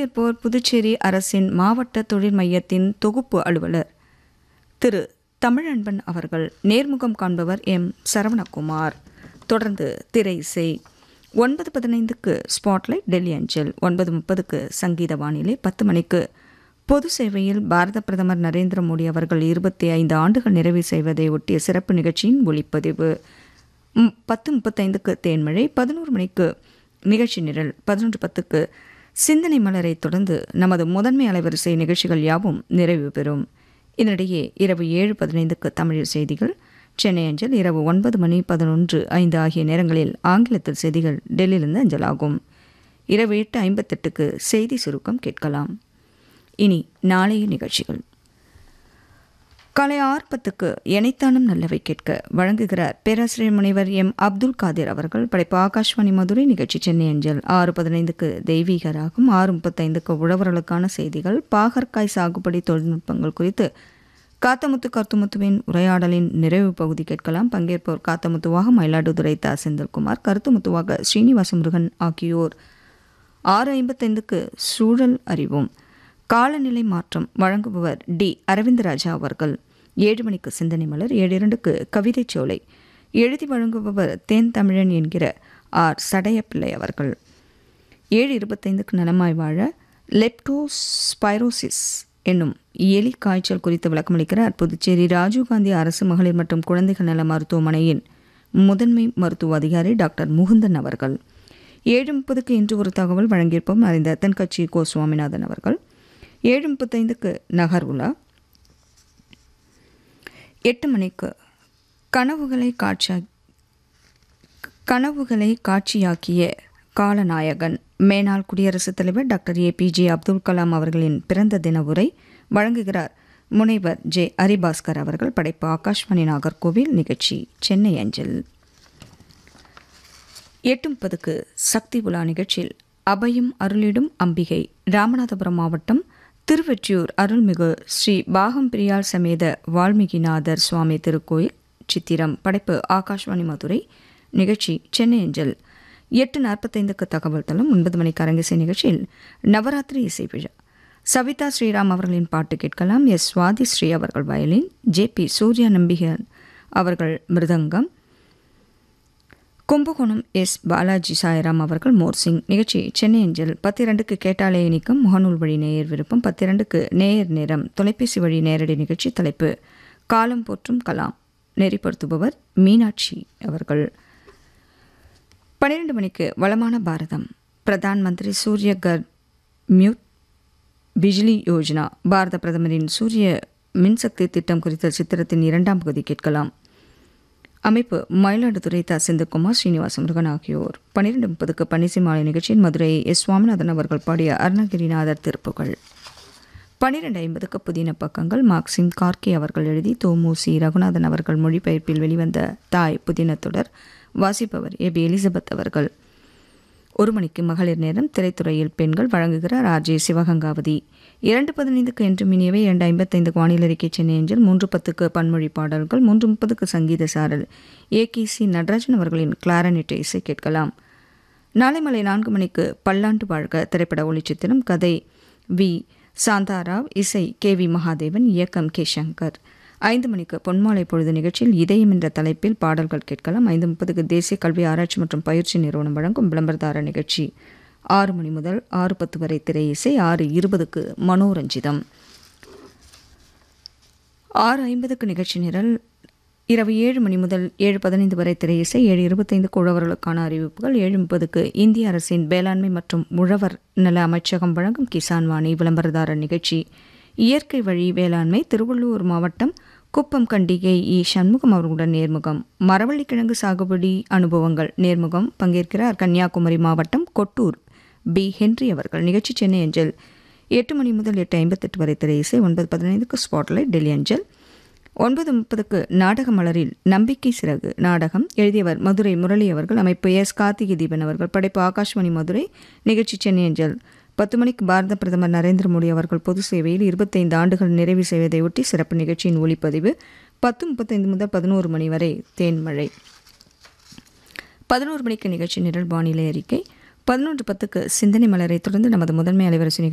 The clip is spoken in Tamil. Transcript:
பங்கேற்போர் புதுச்சேரி அரசின் மாவட்ட தொழில் மையத்தின் தொகுப்பு அலுவலர் திரு தமிழன்பன் அவர்கள் நேர்முகம் காண்பவர் எம் சரவணகுமார் தொடர்ந்து திரை இசை ஒன்பது பதினைந்துக்கு ஸ்பாட்லைட் டெல்லி அஞ்சல் ஒன்பது முப்பதுக்கு சங்கீத வானிலை பத்து மணிக்கு பொது சேவையில் பாரத பிரதமர் நரேந்திர மோடி அவர்கள் இருபத்தி ஐந்து ஆண்டுகள் நிறைவு செய்வதை ஒட்டிய சிறப்பு நிகழ்ச்சியின் ஒளிப்பதிவு ம், பத்து முப்பத்தைந்துக்கு தேன்மழை பதினோரு மணிக்கு நிகழ்ச்சி நிரல் பதினொன்று பத்துக்கு சிந்தனை மலரை தொடர்ந்து நமது முதன்மை அலைவரிசை நிகழ்ச்சிகள் யாவும் நிறைவு பெறும் இதனிடையே இரவு ஏழு பதினைந்துக்கு தமிழ் செய்திகள் சென்னை அஞ்சல் இரவு ஒன்பது மணி பதினொன்று ஐந்து ஆகிய நேரங்களில் ஆங்கிலத்தில் செய்திகள் டெல்லியிலிருந்து அஞ்சலாகும் இரவு எட்டு ஐம்பத்தெட்டுக்கு செய்தி சுருக்கம் கேட்கலாம் இனி நாளைய நிகழ்ச்சிகள் காலை ஆறு பத்துக்கு எனைத்தானும் நல்லவை கேட்க வழங்குகிறார் பேராசிரியர் முனைவர் எம் அப்துல் காதிர் அவர்கள் படைப்பு ஆகாஷ்வாணி மதுரை நிகழ்ச்சி சென்னை அஞ்சல் ஆறு பதினைந்துக்கு தெய்வீக ராகம் ஆறு முப்பத்தைந்துக்கு உழவர்களுக்கான செய்திகள் பாகற்காய் சாகுபடி தொழில்நுட்பங்கள் குறித்து காத்தமுத்து கருத்துமுத்துவின் உரையாடலின் நிறைவு பகுதி கேட்கலாம் பங்கேற்போர் காத்தமுத்துவாக மயிலாடுதுறை தா செந்தில்குமார் கருத்துமுத்துவாக ஸ்ரீனிவாச முருகன் ஆகியோர் ஆறு ஐம்பத்தைந்துக்கு சூழல் அறிவோம் காலநிலை மாற்றம் வழங்குபவர் டி அரவிந்தராஜா அவர்கள் ஏழு மணிக்கு சிந்தனை மலர் ஏழு இரண்டுக்கு கவிதைச் சோலை எழுதி வழங்குபவர் தேன் தமிழன் என்கிற ஆர் சடையப்பிள்ளை அவர்கள் ஏழு இருபத்தைந்துக்கு நலமாய் வாழ லெப்டோஸ்பைரோசிஸ் என்னும் எலி காய்ச்சல் குறித்து விளக்கமளிக்கிறார் புதுச்சேரி ராஜீவ்காந்தி அரசு மகளிர் மற்றும் குழந்தைகள் நல மருத்துவமனையின் முதன்மை மருத்துவ அதிகாரி டாக்டர் முகுந்தன் அவர்கள் ஏழு முப்பதுக்கு இன்று ஒரு தகவல் வழங்கியிருப்போம் அறிந்த தென்கட்சி கோ சுவாமிநாதன் அவர்கள் ஏழு முப்பத்தைந்துக்கு நகர் உலா எட்டு மணிக்கு கனவுகளை காட்சியா கனவுகளை காட்சியாக்கிய காலநாயகன் மேனாள் குடியரசுத் தலைவர் doctor A P J Abdul Kalam அவர்களின் பிறந்த தின உரை வழங்குகிறார் முனைவர் ஜே ஹரிபாஸ்கர் அவர்கள் படைப்பு ஆகாஷ்வாணி நாகர்கோவில் நிகழ்ச்சி சென்னை அஞ்சல் எட்டு முப்பதுக்கு சக்தி உலா நிகழ்ச்சியில் அபயம் அருளிடும் அம்பிகை ராமநாதபுரம் மாவட்டம் திருவெற்றியூர் அருள்மிகு ஸ்ரீ பாகம் பிரியாள் சமேத வால்மீகிநாதர் சுவாமி திருக்கோயில் சித்திரம் படைப்பு ஆகாஷ்வாணி மதுரை நிகழ்ச்சி சென்னை அஞ்சல் எட்டு நாற்பத்தைந்துக்கு தகவல் தளம் ஒன்பது மணிக்கு அரங்கிசை நிகழ்ச்சியில் நவராத்திரி இசை விழா சவிதா ஸ்ரீராம் அவர்களின் பாட்டு கேட்கலாம் எஸ் சுவாதி ஸ்ரீ அவர்கள் வயலின் ஜே பி சூர்யா நம்பிகன் அவர்கள் மிருதங்கம் கும்பகோணம் எஸ் பாலாஜி சாய்ராம் அவர்கள் மோர்சிங் நிகழ்ச்சி சென்னை அஞ்சல் பத்திரண்டுக்கு கேட்டாலே இனிக்கும் முகநூல் வழி நேயர் விருப்பம் பத்திரண்டுக்கு நேயர் நேரம் தொலைபேசி வழி நேரடி நிகழ்ச்சி தலைப்பு காலம் போற்றும் கலாம் நெறிப்படுத்துபவர் மீனாட்சி அவர்கள் பன்னிரண்டு மணிக்கு வளமான பாரதம் பிரதான் மந்திரி சூரிய கர் மியூட் பிஜ்லி யோஜனா பாரத பிரதமரின் சூரிய மின்சக்தி திட்டம் குறித்த சித்திரத்தின் இரண்டாம் பகுதி கேட்கலாம் அமைப்பு மயிலாடுதுறை த செந்தில்குமார் ஸ்ரீனிவாச முருகன் ஆகியோர் பன்னிரண்டு முப்பதுக்கு பன்னிசை மாலை நிகழ்ச்சியில் மதுரை எஸ் சுவாமிநாதன் அவர்கள் பாடிய அருணகிரிநாதர் திருப்புகள் பன்னிரண்டு ஐம்பதுக்கு புதின பக்கங்கள் மார்க்சிம் கார்கே அவர்கள் எழுதி தோமூசி ரகுநாதன் அவர்கள் மொழிபெயர்ப்பில் வெளிவந்த தாய் புதின தொடர் வாசிப்பவர் ஏ பி எலிசபெத் அவர்கள் ஒரு மணிக்கு மகளிர் நேரம் திரைத்துறையில் பெண்கள் வழங்குகிறார் ஆர் ஜே சிவகங்காவதி இரண்டு பதினைந்துக்கு என்று மினியவை இரண்டு ஐம்பத்தைந்துக்கு வானிலை அறிக்கை சென்னை அஞ்சல் மூன்று பத்துக்கு பன்மொழி பாடல்கள் மூன்று முப்பதுக்கு சங்கீத சாரல் ஏ கே சி நடராஜன் அவர்களின் கிளாரனெட் இசை கேட்கலாம் நாளை மாலை நான்கு மணிக்கு பல்லாண்டு வாழ்க திரைப்பட ஒளிச்சித்திரம் கதை வி சாந்தாராவ் இசை கே வி மகாதேவன் இயக்கம் கே சங்கர் ஐந்து மணிக்கு பொன்மாலை பொழுது நிகழ்ச்சியில் இதயம் என்ற தலைப்பில் பாடல்கள் கேட்கலாம் ஐந்து முப்பதுக்கு தேசிய கல்வி ஆராய்ச்சி மற்றும் பயிற்சி நிறுவனம் வழங்கும் விளம்பரதார நிகழ்ச்சி ஆறு மணி முதல் ஆறு பத்து வரை திரை இசை ஆறு இருபதுக்கு மனோரஞ்சிதம் ஆறு ஐம்பதுக்கு நிகழ்ச்சி நிரல் இரவு ஏழு மணி முதல் ஏழு பதினைந்து வரை திரை இசை ஏழு இருபத்தைந்துக்கு உழவர்களுக்கான அறிவிப்புகள் ஏழு முப்பதுக்கு இந்திய அரசின் வேளாண்மை மற்றும் உழவர் நல அமைச்சகம் வழங்கும் கிசான் வாணி விளம்பரதாரர் நிகழ்ச்சி இயற்கை வழி வேளாண்மை திருவள்ளூர் மாவட்டம் குப்பம் கண்டிகை இ சண்முகம் அவர்களுடன் நேர்முகம் மரவள்ளிக்கிழங்கு சாகுபடி அனுபவங்கள் நேர்முகம் பங்கேற்கிறார் கன்னியாகுமரி மாவட்டம் கொட்டூர் பி ஹென்றி அவர்கள் நிகழ்ச்சி சென்னை அஞ்சல் எட்டு மணி முதல் எட்டு ஐம்பத்தெட்டு வரை திரை இசை ஒன்பது பதினைந்துக்கு ஸ்பாட்லைட் டெல்லி அஞ்சல் ஒன்பது முப்பதுக்கு நாடக மலரில் நம்பிக்கை சிறகு நாடகம் எழுதியவர் மதுரை முரளி அவர்கள் அமைப்பு எஸ் கார்த்திகை தீபன் அவர்கள் படைப்பு ஆகாஷ்வாணி மதுரை நிகழ்ச்சி சென்னை அஞ்சல் பத்து மணிக்கு பாரத பிரதமர் நரேந்திர மோடி அவர்கள் பொது சேவையில் இருபத்தைந்து ஆண்டுகள் நிறைவு செய்வதையொட்டி சிறப்பு நிகழ்ச்சியின் ஒளிப்பதிவு பத்து முப்பத்தைந்து முதல் பதினோரு மணி வரை தேன்மழை பதினோரு மணிக்கு நிகழ்ச்சி நிரல் வானிலை அறிக்கை பதினொன்று பத்துக்கு சிந்தனை மலரை தொடர்ந்து நமது முதன்மை அலைவரிசை நிகழ்ச்சி